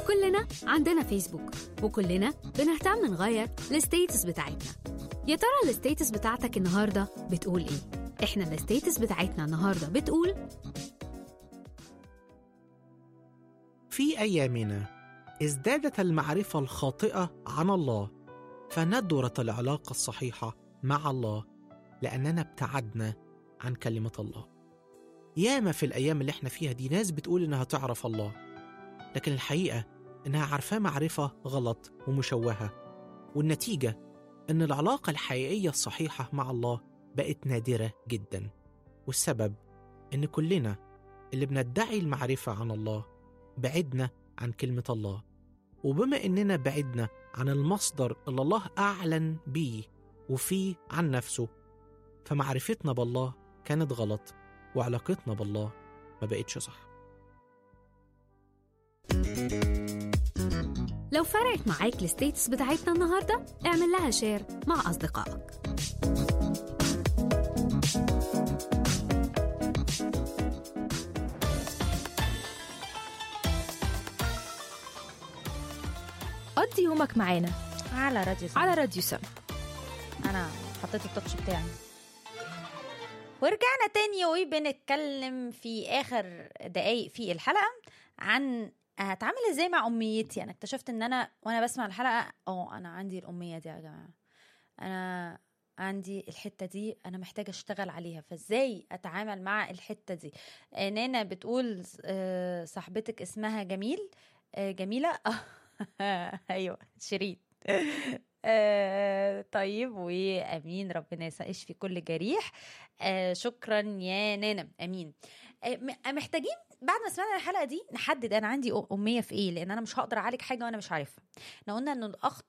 كلنا عندنا فيسبوك وكلنا بنهتم نغير الستيتس بتاعتنا يا ترى الستيتس بتاعتك النهارده بتقول ايه احنا الستيتس بتاعتنا النهارده بتقول في أيامنا ازدادت المعرفة الخاطئة عن الله فندرت العلاقة الصحيحة مع الله لأننا ابتعدنا عن كلمة الله ياما في الأيام اللي احنا فيها دي ناس بتقول إنها تعرف الله لكن الحقيقة إنها عارفاه معرفة غلط ومشوهة والنتيجة إن العلاقة الحقيقية الصحيحة مع الله بقت نادرة جدا والسبب إن كلنا اللي بندعي المعرفة عن الله بعدنا عن كلمة الله وبما إننا بعدنا عن المصدر اللي الله أعلن بيه وفيه عن نفسه فمعرفتنا بالله كانت غلط وعلاقتنا بالله ما بقتش صح لو فرقت معاك الستيتس بتاعتنا النهارده اعمل لها شير مع أصدقائك قضي يومك معانا على راديو سما. على راديو سم انا حطيت التاتش بتاعي ورجعنا تاني وبنتكلم في اخر دقايق في الحلقه عن هتعامل ازاي مع امنيتي انا اكتشفت ان انا وانا بسمع الحلقه اه انا عندي الاميه دي يا جماعه انا عندي الحته دي انا محتاجه اشتغل عليها فازاي اتعامل مع الحته دي آه، نانا بتقول آه، صاحبتك اسمها جميل آه، جميله ايوه شيرين آه طيب وامين ربنا يشفي كل جريح آه شكرا يا نانا امين آه م- محتاجين بعد ما سمعنا الحلقه دي نحدد انا عندي أ- اميه في ايه لان انا مش هقدر اعالج حاجه وانا مش عارفها احنا قلنا ان الاخطر